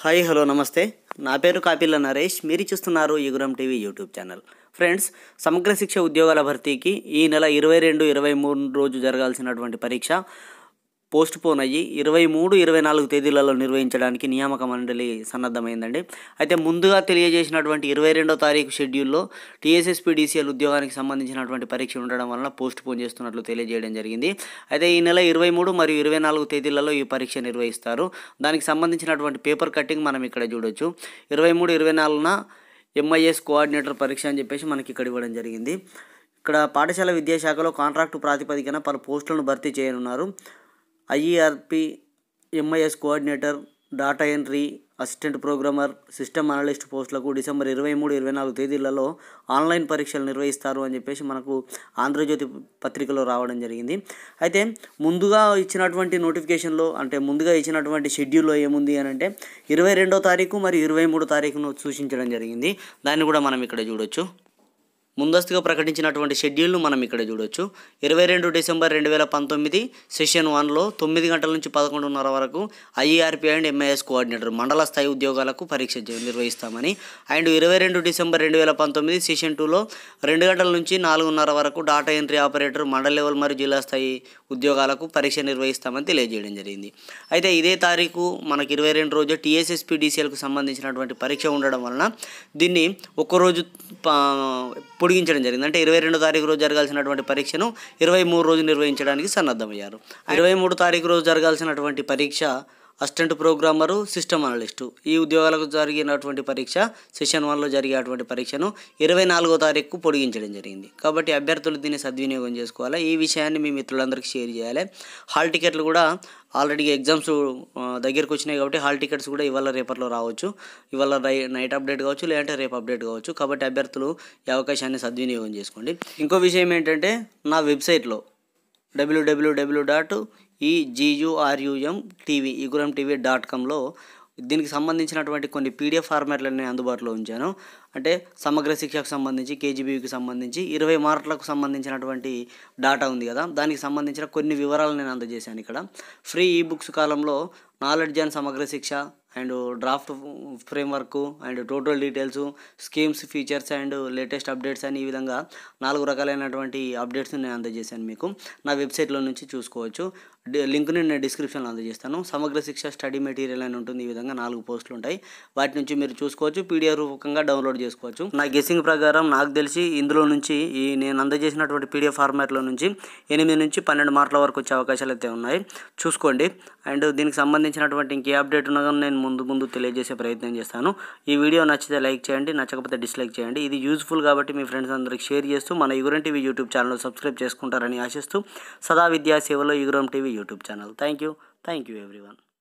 hi hello నమస్తే నా పేరు కాపిల్ల నరేష్ మీరు చూస్తున్నారు యుగురం TV YouTube channel friends Samagra Shiksha ఉద్యోగాల భర్తీకి ఈ నెల ఇరవై రెండు ఇరవై మూడు రోజు జరగాల్సినటువంటి పరీక్ష పోస్ట్ పోన్ అయ్యి ఇరవై మూడు ఇరవై నాలుగు తేదీలలో నిర్వహించడానికి నియామక మండలి సన్నద్ధమైందండి అయితే ముందుగా తెలియజేసినటువంటి ఇరవై రెండో తారీఖు షెడ్యూల్లో టీఎస్ఎస్పీడీసీఎల్ ఉద్యోగానికి సంబంధించినటువంటి పరీక్ష ఉండడం వలన పోస్ట్ పోన్ చేస్తున్నట్లు తెలియజేయడం జరిగింది అయితే ఈ నెల ఇరవై మూడు మరియు ఇరవై నాలుగు తేదీలలో ఈ పరీక్ష నిర్వహిస్తారు దానికి సంబంధించినటువంటి పేపర్ కటింగ్ మనం ఇక్కడ చూడొచ్చు ఇరవై మూడు ఇరవై నాలుగున ఎంఐఎస్ కోఆర్డినేటర్ పరీక్ష అని చెప్పేసి మనకి ఇక్కడ ఇవ్వడం జరిగింది ఇక్కడ పాఠశాల విద్యాశాఖలో కాంట్రాక్టు ప్రాతిపదికన పలు పోస్టులను భర్తీ చేయనున్నారు IERP MIS coordinator data entry assistant programmer system analyst పోస్టులకు డిసెంబర్ ఇరవై మూడు ఇరవై నాలుగు తేదీలలో ఆన్లైన్ పరీక్షలు నిర్వహిస్తారు అని చెప్పేసి మనకు ఆంధ్రజ్యోతి పత్రికలో రావడం జరిగింది అయితే ముందుగా ఇచ్చినటువంటి నోటిఫికేషన్లో అంటే ముందుగా ఇచ్చినటువంటి షెడ్యూల్లో ఏముంది అని అంటే ఇరవై రెండో తారీఖు మరియు ఇరవై మూడో తారీఖును సూచించడం జరిగింది దాన్ని కూడా మనం ఇక్కడ చూడొచ్చు ముందస్తుగా ప్రకటించినటువంటి షెడ్యూల్ను మనం ఇక్కడ చూడొచ్చు ఇరవై రెండు డిసెంబర్ రెండు వేల పంతొమ్మిది సెషన్ వన్లో తొమ్మిది గంటల నుంచి పదకొండున్నర వరకు ఐఈఆర్పీ అండ్ ఎంఐఎస్ కోఆర్డినేటర్ మండల స్థాయి ఉద్యోగాలకు పరీక్ష జ- నిర్వహిస్తామని అండ్ ఇరవై రెండు డిసెంబర్ రెండు వేల పంతొమ్మిది సెషన్ టూలో రెండు గంటల నుంచి నాలుగున్నర వరకు డాటా ఎంట్రీ ఆపరేటర్ మండల లెవెల్ మరియు జిల్లా స్థాయి ఉద్యోగాలకు పరీక్ష నిర్వహిస్తామని తెలియజేయడం జరిగింది అయితే ఇదే తారీఖు మనకి ఇరవై రెండు రోజు టీఎస్ఎస్పీ డీసీఎల్కు సంబంధించినటువంటి పరీక్ష ఉండడం వలన దీన్ని ఒక్కరోజు ప- పొడిగించడం జరిగింది అంటే ఇరవై రెండో తారీఖు రోజు జరగాల్సినటువంటి పరీక్షను ఇరవై మూడు రోజు నిర్వహించడానికి సన్నద్ధమయ్యారు ఇరవై మూడు తారీఖు రోజు జరగాల్సినటువంటి పరీక్ష అసిస్టెంట్ ప్రోగ్రామరు సిస్టమ్ అనలిస్టు ఈ ఉద్యోగాలకు జరిగినటువంటి పరీక్ష సెషన్ వన్లో జరిగేటువంటి పరీక్షను ఇరవై నాలుగో తారీఖుకు పొడిగించడం జరిగింది కాబట్టి అభ్యర్థులు దీన్ని సద్వినియోగం చేసుకోవాలి ఈ విషయాన్ని మీ మిత్రులందరికీ షేర్ చేయాలి హాల్ టికెట్లు కూడా ఆల్రెడీ ఎగ్జామ్స్ ఆ, దగ్గరికి వచ్చినాయి కాబట్టి హాల్ టికెట్స్ కూడా ఇవాళ రేపట్లో రావచ్చు ఇవాళ రై నైట్ అప్డేట్ కావచ్చు లేదంటే రేపు అప్డేట్ కావచ్చు కాబట్టి అభ్యర్థులు ఈ అవకాశాన్ని సద్వినియోగం చేసుకోండి ఇంకో విషయం ఏంటంటే నా వెబ్సైట్లో డబ్ల్యూడబ్ల్యూడబ్ల్యూ డాట్ ఈజీయుఆర్యుఎం టీవీ ఈగురం టీవీ డాట్ కామ్లో దీనికి సంబంధించినటువంటి కొన్ని పీడిఎఫ్ ఫార్మాట్లను నేను అందుబాటులో ఉంచాను అంటే సమగ్ర శిక్షకు సంబంధించి కేజీబీకి సంబంధించి ఇరవై మార్కులకు సంబంధించినటువంటి డాటా ఉంది కదా దానికి సంబంధించిన కొన్ని వివరాలు నేను అందజేశాను ఇక్కడ ఫ్రీ ఈ బుక్స్ కాలంలో knowledge and Samagra Shiksha and draft framework and total details schemes features and latest updates అని ఈ విధంగా నాలుగు రకాలైనటువంటి అప్డేట్స్ని నేను అందజేశాను మీకు నా వెబ్సైట్లో నుంచి చూసుకోవచ్చు డి- లింక్ని నేను డిస్క్రిప్షన్లో అందజేస్తాను సమగ్ర శిక్ష స్టడీ మెటీరియల్ అని ఉంటుంది ఈ విధంగా నాలుగు పోస్టులు ఉంటాయి వాటి నుంచి మీరు చూసుకోవచ్చు పీడిఎఫ్ రూపకంగా డౌన్లోడ్ చేసుకోవచ్చు నా గెస్సింగ్ ప్రకారం నాకు తెలిసి ఇందులో నుంచి ఈ నేను అందజేసినటువంటి పీడిఎఫ్ ఫార్మాట్లో నుంచి ఎనిమిది నుంచి పన్నెండు మార్కుల వరకు వచ్చే అవకాశాలు అయితే ఉన్నాయి చూసుకోండి అండ్ దీనికి సంబంధించినటువంటి ఇంకే అప్డేట్ ఉన్నా కానీ నేను ముందు ముందు తెలియజేసే ప్రయత్నం చేస్తాను ఈ వీడియో నచ్చితే లైక్ చేయండి నచ్చకపోతే డిస్లైక్ చేయండి ఇది యూజ్ఫుల్ కాబట్టి మీ ఫ్రెండ్స్ అందరికి షేర్ చేస్తూ మన యుగురం టీవీ యూట్యూబ్ ఛానల్ సబ్స్క్రైబ్ చేసుకుంటారని ఆశిస్తూ సదా విద్యా సేవలో యుగురం TV YouTube channel thank you thank you everyone